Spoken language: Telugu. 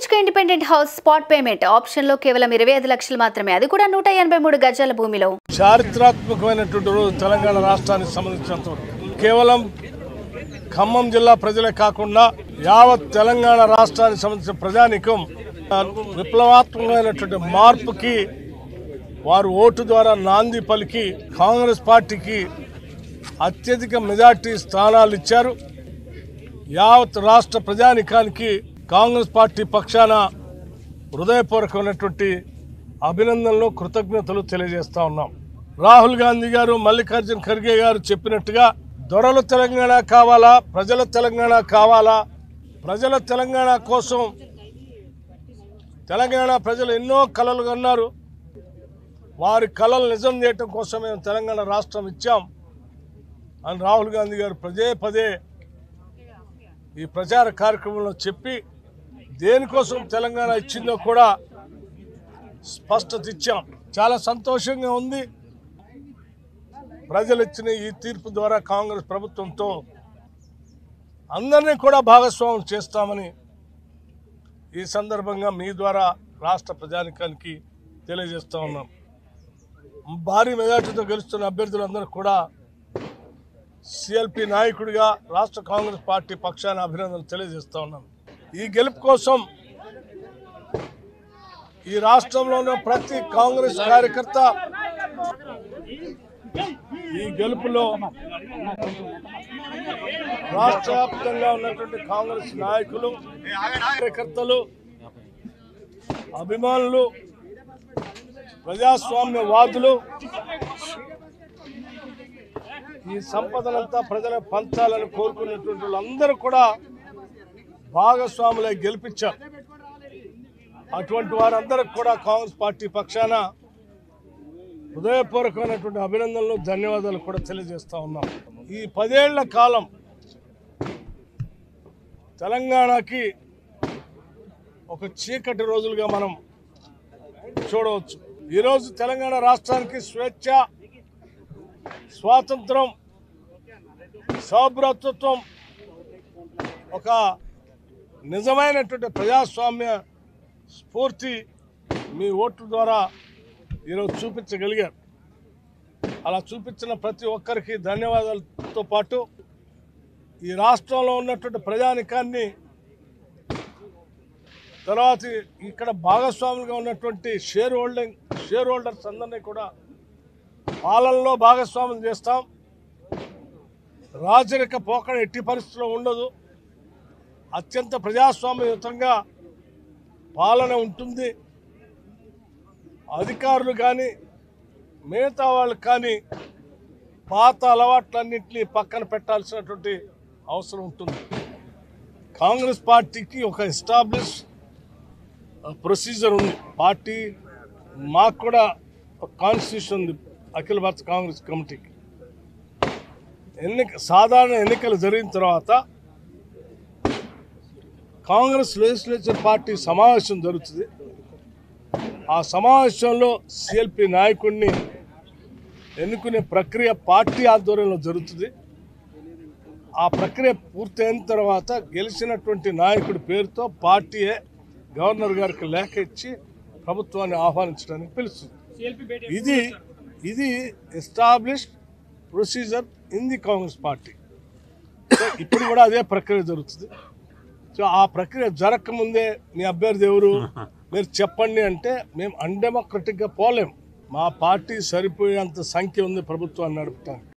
BHK independent house spot payment option లో కేవలం ఇరవై ఐదు లక్షలు మాత్రమే అది కూడా నూట ఎనభై మూడు గజాల భూమిలో చారిత్రాత్మకమైనటువంటి రోజు తెలంగాణ రాష్ట్రానికి సంబంధించినంత వరకు కేవలం ఖమ్మం జిల్లా ప్రజలే కాకుండా యావత్ తెలంగాణ రాష్ట్రానికి సంబంధించిన ప్రజానికం ఆ, విప్లవాత్మకమైనటువంటి మార్పుకి వారు ఓటు ద్వారా నాంది పలికి కాంగ్రెస్ పార్టీకి అత్యధిక మెజార్టీ స్థానాలు ఇచ్చారు యావత్ రాష్ట్ర ప్రజానికానికి కాంగ్రెస్ పార్టీ పక్షాన హృదయపూర్వకమైనటువంటి అభినందనలు కృతజ్ఞతలు తెలియజేస్తా ఉన్నాం రాహుల్ గాంధీ గారు మల్లికార్జున్ ఖర్గే గారు చెప్పినట్టుగా దొరల తెలంగాణ కావాలా ప్రజల తెలంగాణ కావాలా ప్రజల తెలంగాణ కోసం తెలంగాణ ప్రజలు ఎన్నో కలలు కన్నారు వారి కళలు నిజం చేయటం కోసం మేము తెలంగాణ రాష్ట్రం ఇచ్చాం అని రాహుల్ గాంధీ గారు పదే పదే ఈ ప్రచార కార్యక్రమంలో చెప్పి దేనికోసం తెలంగాణ ఇచ్చిందో కూడా స్పష్టత ఇచ్చాం చాలా సంతోషంగా ఉంది ప్రజలు ఇచ్చిన ఈ తీర్పు ద్వారా కాంగ్రెస్ ప్రభుత్వంతో అందరినీ కూడా భాగస్వామ్యం చేస్తామని ఈ సందర్భంగా మీ ద్వారా రాష్ట్ర ప్రజానికానికి తెలియజేస్తా ఉన్నాం భారీ మెజార్టీతో గెలుస్తున్న అభ్యర్థులందరూ కూడా సిఎల్పి నాయకుడిగా రాష్ట్ర కాంగ్రెస్ పార్టీ పక్షాన అభినందనలు తెలియజేస్తా ఉన్నాను ఈ గెలుపు కోసం ఈ రాష్ట్రంలో ఉన్న ప్రతి కాంగ్రెస్ కార్యకర్త ఈ గెలుపులో రాష్ట్ర వ్యాప్తంగా ఉన్నటువంటి కాంగ్రెస్ నాయకులు కార్యకర్తలు అభిమానులు ప్రజాస్వామ్యవాదులు ఈ సంపదనంతా ప్రజల పంచాలని కోరుకున్నటువంటి వాళ్ళందరూ కూడా భాగస్వాములై గెలిపించారు అటువంటి వారందరికి కూడా కాంగ్రెస్ పార్టీ పక్షాన హృదయపూర్వకమైనటువంటి అభినందనలు ధన్యవాదాలు కూడా తెలియజేస్తా ఉన్నాం ఈ పదేళ్ల కాలం తెలంగాణకి ఒక చీకటి రోజులుగా మనం చూడవచ్చు ఈరోజు తెలంగాణ రాష్ట్రానికి స్వేచ్ఛ స్వాతంత్రం సౌభ్రతత్వం ఒక నిజమైనటువంటి ప్రజాస్వామ్య స్ఫూర్తి మీ ఓట్ల ద్వారా ఈరోజు చూపించగలిగారు అలా చూపించిన ప్రతి ఒక్కరికి ధన్యవాదాలతో పాటు ఈ రాష్ట్రంలో ఉన్నటువంటి ప్రజానికాన్ని తర్వాత ఇక్కడ భాగస్వాములుగా ఉన్నటువంటి షేర్ హోల్డింగ్ షేర్ హోల్డర్స్ అందరినీ కూడా పాలనలో భాగస్వామ్యం చేస్తాం రాజరిక పోకడ ఎట్టి పరిస్థితుల్లో ఉండదు అత్యంత ప్రజాస్వామ్యయుతంగా పాలన ఉంటుంది అధికారులు కానీ మిగతా వాళ్ళు కానీ పాత అలవాట్లన్నింటినీ పక్కన పెట్టాల్సినటువంటి అవసరం ఉంటుంది కాంగ్రెస్ పార్టీకి ఒక ఎస్టాబ్లిష్ ప్రొసీజర్ ఉంది పార్టీ మాకు కూడా ఒక కాన్స్టిట్యూషన్ ఉంది అఖిల భారత కాంగ్రెస్ కమిటీకి ఎన్నిక సాధారణ ఎన్నికలు జరిగిన తర్వాత కాంగ్రెస్ లెజిస్లేచర్ పార్టీ సమావేశం జరుగుతుంది ఆ సమావేశంలో సిఎల్పి నాయకుడిని ఎన్నుకునే ప్రక్రియ పార్టీ ఆధ్వర్యంలో జరుగుతుంది ఆ ప్రక్రియ పూర్తయిన తర్వాత గెలిచినటువంటి నాయకుడి పేరుతో పార్టీయే గవర్నర్ గారికి లేఖ ఇచ్చి ప్రభుత్వాన్ని ఆహ్వానించడానికి పిలుస్తుంది ఇది ఇది established procedure in the Congress party so ఇప్పుడు కూడా అదే ప్రక్రియ జరుగుతుంది సో ఆ ప్రక్రియ జరగకముందే మీ అభ్యర్థి ఎవరు మీరు చెప్పండి అంటే మేము అన్డెమోక్రటిక్గా పోలేం మా పార్టీ సరిపోయేంత సంఖ్య ఉంది ప్రభుత్వాన్ని నడపడానికి